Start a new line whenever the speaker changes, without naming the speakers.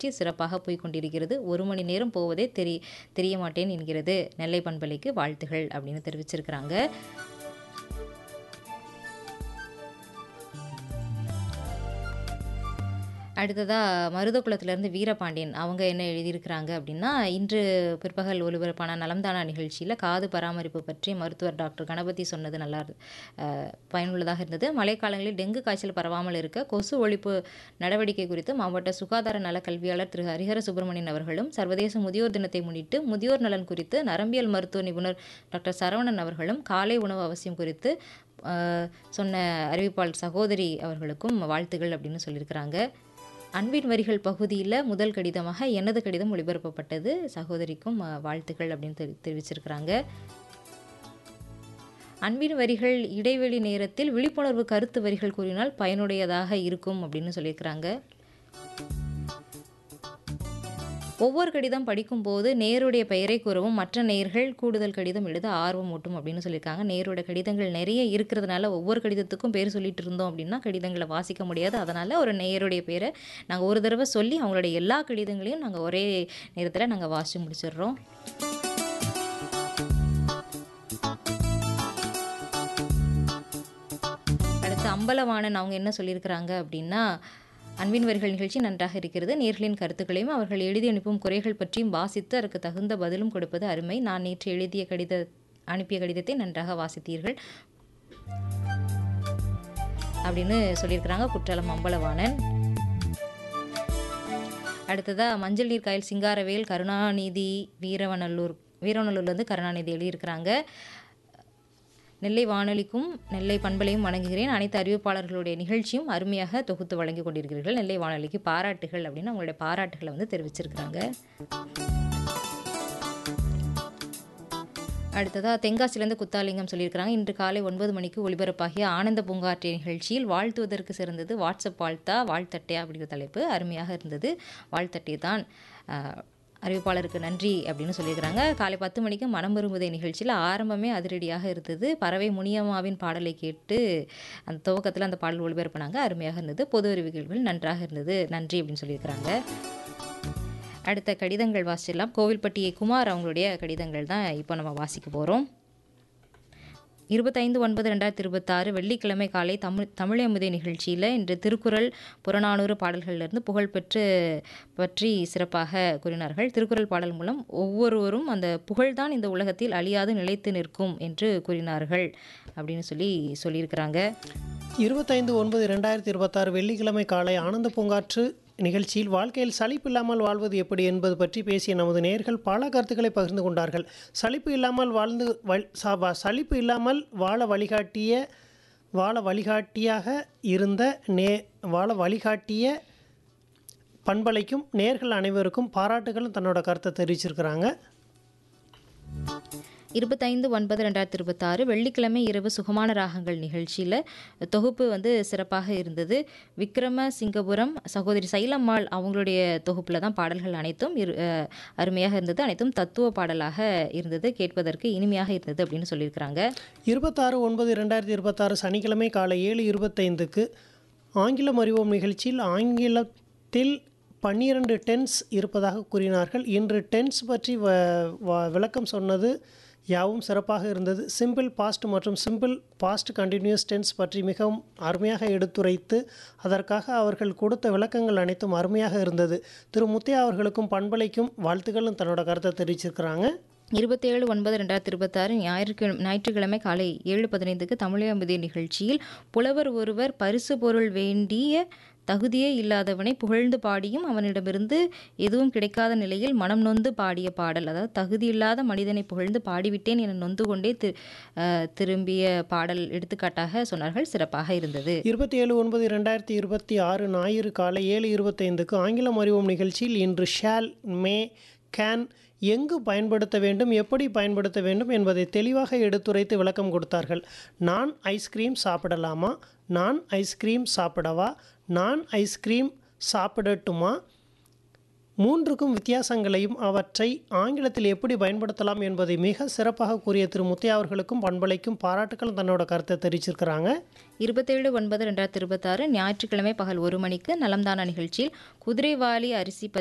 நிகழ்ச்சி சிறப்பாக போய்க் கொண்டிருக்கிறது ஒரு மணி நேரம் போவதே தெரிய தெரிய மாட்டேன் என்கிறது நெல்லை பண்பலைக்கு வாழ்த்துகள் அப்படின்னு தெரிவிச்சிருக்கிறாங்க அடுத்ததாக மருதகுளத்துலேருந்து வீரபாண்டியன் அவங்க என்ன எழுதியிருக்கிறாங்க அப்படின்னா இன்று பிற்பகல் ஒலிபரப்பான நலம்தானா நிகழ்ச்சியில் காது பராமரிப்பு பற்றி மருத்துவர் டாக்டர் கணபதி சொன்னது நல்லா அஹ், பயனுள்ளதாக இருந்தது மழைக்காலங்களில் டெங்கு காய்ச்சல் பரவாமல் இருக்க கொசு ஒழிப்பு நடவடிக்கை குறித்து மாவட்ட சுகாதார நல கல்வியாளர் திரு ஹரிஹர சுப்பிரமணியன் அவர்களும் சர்வதேச முதியோர் தினத்தை முன்னிட்டு முதியோர் நலன் குறித்து நரம்பியல் மருத்துவ நிபுணர் டாக்டர் சரவணன் அவர்களும் காலை உணவு அவசியம் குறித்து அஹ், சொன்ன அறிவிப்பாளர் சகோதரி அவர்களுக்கும் வாழ்த்துகள் அப்படின்னு சொல்லியிருக்கிறாங்க அன்பின் வரிகள் பகுதியில் முதல் கடிதமாக எனது கடிதம் ஒளிபரப்பப்பட்டது சகோதரிக்கும் அஹ், வாழ்த்துக்கள் அப்படின்னு தெரி தெரிவிச்சிருக்கிறாங்க அன்பின் வரிகள் இடைவெளி நேரத்தில் விழிப்புணர்வு கருத்து வரிகள் கூறினால் பயனுடையதாக இருக்கும் அப்படின்னு சொல்லியிருக்கிறாங்க ஒவ்வொரு கடிதம் படிக்கும்போது நேருடைய பெயரை கூறவும் மற்ற நேர்கள் கூடுதல் கடிதம் எழுத ஆர்வம் ஊட்டும் அப்படின்னு சொல்லியிருக்காங்க நேரோட கடிதங்கள் நிறைய இருக்கிறதுனால ஒவ்வொரு கடிதத்துக்கும் பேர் சொல்லிட்டு இருந்தோம் அப்படின்னா கடிதங்களை வாசிக்க முடியாது அதனால் ஒரு நேயருடைய பேரை நாங்கள் ஒரு தடவை சொல்லி அவங்களுடைய எல்லா கடிதங்களையும் நாங்கள் ஒரே நேரத்தில் நாங்கள் வாசித்து முடிச்சிடுறோம் அடுத்து அம்பலவாணன் அவங்க என்ன சொல்லியிருக்கிறாங்க அப்படின்னா அன்பின் வரிகள் நிகழ்ச்சி நன்றாக இருக்கிறது நேர்களின் கருத்துக்களையும் அவர்கள் எழுதி அனுப்பும் குறைகள் பற்றியும் வாசித்து அதற்கு தகுந்த பதிலும் கொடுப்பது அருமை நான் நேற்று எழுதிய கடித அனுப்பிய கடிதத்தை நன்றாக வாசித்தீர்கள் அப்படின்னு சொல்லியிருக்கிறாங்க குற்றாலம் அம்பலவாணன் அடுத்ததா மஞ்சள் நீர் காயல் சிங்காரவேல் கருணாநிதி வீரவநல்லூர் வீரவநல்லூர்லேருந்து கருணாநிதி எழுதியிருக்கிறாங்க நெல்லை வானொலிக்கும் நெல்லை பண்பலையும் வணங்குகிறேன் அனைத்து அறிவிப்பாளர்களுடைய நிகழ்ச்சியும் அருமையாக தொகுத்து வழங்கி கொண்டிருக்கிறீர்கள் நெல்லை வானொலிக்கு பாராட்டுகள் அப்படின்னு அவங்களுடைய பாராட்டுகளை வந்து தெரிவிச்சிருக்கிறாங்க அடுத்ததாக தென்காசிலேருந்து குத்தாலிங்கம் சொல்லியிருக்கிறாங்க இன்று காலை ஒன்பது மணிக்கு ஒலிபரப்பாகிய ஆனந்த பூங்காற்றிய நிகழ்ச்சியில் வாழ்த்துவதற்கு சிறந்தது வாட்ஸ்அப் வாழ்த்தா வாழ்த்தட்டையா அப்படிங்கிற தலைப்பு அருமையாக இருந்தது வாழ்த்தட்டை தான் ஆஹ், அறிவிப்பாளருக்கு நன்றி அப்படின்னு சொல்லியிருக்கிறாங்க காலை பத்து மணிக்கு மனம் விரும்புதை நிகழ்ச்சியில் ஆரம்பமே அதிரடியாக இருந்தது பறவை முனியம்மாவின் பாடலை கேட்டு அந்த துவக்கத்தில் அந்த பாடல் ஒளிபரப்புனாங்க அருமையாக இருந்தது பொது அறிவிக்கைகள் நன்றாக இருந்தது நன்றி அப்படின்னு சொல்லியிருக்கிறாங்க அடுத்த கடிதங்கள் வாசிச்சிடலாம் கோவில்பட்டி குமார் அவங்களுடைய கடிதங்கள் தான் இப்போ நம்ம வாசிக்க போகிறோம் இருபத்தைந்து ஒன்பது ரெண்டாயிரத்தி இருபத்தாறு வெள்ளிக்கிழமை காலை தமிழ் தமிழமுதை நிகழ்ச்சியில் இன்று திருக்குறள் புறநானூறு பாடல்களிலிருந்து புகழ்பெற்று பற்றி சிறப்பாக கூறினார்கள் திருக்குறள் பாடல் மூலம் ஒவ்வொருவரும் அந்த புகழ்தான் இந்த உலகத்தில் அழியாது நிலைத்து நிற்கும் என்று கூறினார்கள் அப்படின்னு சொல்லி சொல்லியிருக்கிறாங்க
இருபத்தைந்து ஒன்பது ரெண்டாயிரத்தி இருபத்தாறு வெள்ளிக்கிழமை காலை ஆனந்த பூங்காற்று நிகழ்ச்சியில் வாழ்க்கையில் சலிப்பு இல்லாமல் வாழ்வது எப்படி என்பது பற்றி பேசிய நமது நேர்கள் பல கருத்துக்களை பகிர்ந்து கொண்டார்கள் சலிப்பு இல்லாமல் வாழ்ந்து வல் சா- சலிப்பு இல்லாமல் வாழ வழிகாட்டிய வாழ வழிகாட்டியாக இருந்த நே வாழ வழிகாட்டிய பண்பலைக்கும் நேர்கள் அனைவருக்கும் பாராட்டுகளும் தன்னோட கருத்தை தெரிவிச்சிருக்கிறாங்க
இருபத்தைந்து ஒன்பது ரெண்டாயிரத்தி இருபத்தாறு வெள்ளிக்கிழமை இரவு சுகமான ராகங்கள் நிகழ்ச்சியில் தொகுப்பு வந்து சிறப்பாக இருந்தது விக்ரம சிங்கபுரம் சகோதரி சைலம்மாள் அவங்களுடைய தொகுப்பில் தான் பாடல்கள் அனைத்தும் இரு அஹ், அருமையாக இருந்தது அனைத்தும் தத்துவ பாடலாக இருந்தது கேட்பதற்கு இனிமையாக இருந்தது அப்படின்னு சொல்லியிருக்கிறாங்க
இருபத்தாறு ஒன்பது ரெண்டாயிரத்தி இருபத்தாறு சனிக்கிழமை காலை ஏழு இருபத்தைந்துக்கு ஆங்கிலம் அறிவோம் நிகழ்ச்சியில் ஆங்கிலத்தில் பன்னிரண்டு டென்ஸ் இருப்பதாக கூறினார்கள் இன்று டென்ஸ் பற்றி வ வ- விளக்கம் சொன்னது யாவும் சிறப்பாக இருந்தது சிம்பிள் பாஸ்ட் மற்றும் சிம்பிள் பாஸ்ட் கண்டினியூஸ் டென்ஸ் பற்றி மிகவும் அருமையாக எடுத்துரைத்து அதற்காக அவர்கள் கொடுத்த விளக்கங்கள் அனைத்தும் அருமையாக இருந்தது திரு முத்தையா அவர்களுக்கும் பண்பலைக்கும் வாழ்த்துக்களும் தன்னோட கருத்தை தெரிவிச்சிருக்கிறாங்க
இருபத்தேழு ஒன்பது ரெண்டாயிரத்தி இருபத்தாறு ஞாயிற்றுக்கிழமை ஞாயிற்றுக்கிழமை காலை ஏழு பதினைந்துக்கு தமிழம்புதிய நிகழ்ச்சியில் புலவர் ஒருவர் பரிசு பொருள் வேண்டிய தகுதியே இல்லாதவனை புகழ்ந்து பாடியும் அவனிடமிருந்து எதுவும் கிடைக்காத நிலையில் மனம் நொந்து பாடிய பாடல் அதாவது தகுதியில்லாத மனிதனை புகழ்ந்து பாடிவிட்டேன் என நொந்து கொண்டே தி அஹ், திரும்பிய பாடல் எடுத்துக்காட்டாக சொன்னார்கள் சிறப்பாக இருந்தது
இருபத்தி ஏழு ஒன்பது ரெண்டாயிரத்தி இருபத்தி ஆறு ஞாயிறு காலை ஏழு இருபத்தைந்துக்கு ஆங்கிலம் அறிவோம் நிகழ்ச்சியில் இன்று ஷால் மே கேன் எங்கு பயன்படுத்த வேண்டும் எப்படி பயன்படுத்த வேண்டும் என்பதை தெளிவாக எடுத்துரைத்து விளக்கம் கொடுத்தார்கள் நான் ஐஸ்கிரீம் சாப்பிடலாமா நான் ஐஸ்கிரீம் சாப்பிடவா நான் ஐஸ்கிரீம் சாப்பிடட்டுமா மூன்றுக்கும் வித்தியாசங்களையும் அவற்றை ஆங்கிலத்தில் எப்படி பயன்படுத்தலாம் என்பதை மிக சிறப்பாக கூறிய திரு முத்தையா அவர்களுக்கும் பண்பலைக்கும் பாராட்டுக்கள் தன்னோட கருத்தை தெரிவிச்சிருக்கிறாங்க
இருபத்தேழு ஒன்பது ரெண்டாயிரத்தி இருபத்தாறு ஞாயிற்றுக்கிழமை பகல் ஒரு மணிக்கு நலம்தானா நிகழ்ச்சியில் குதிரைவாலி அரிசி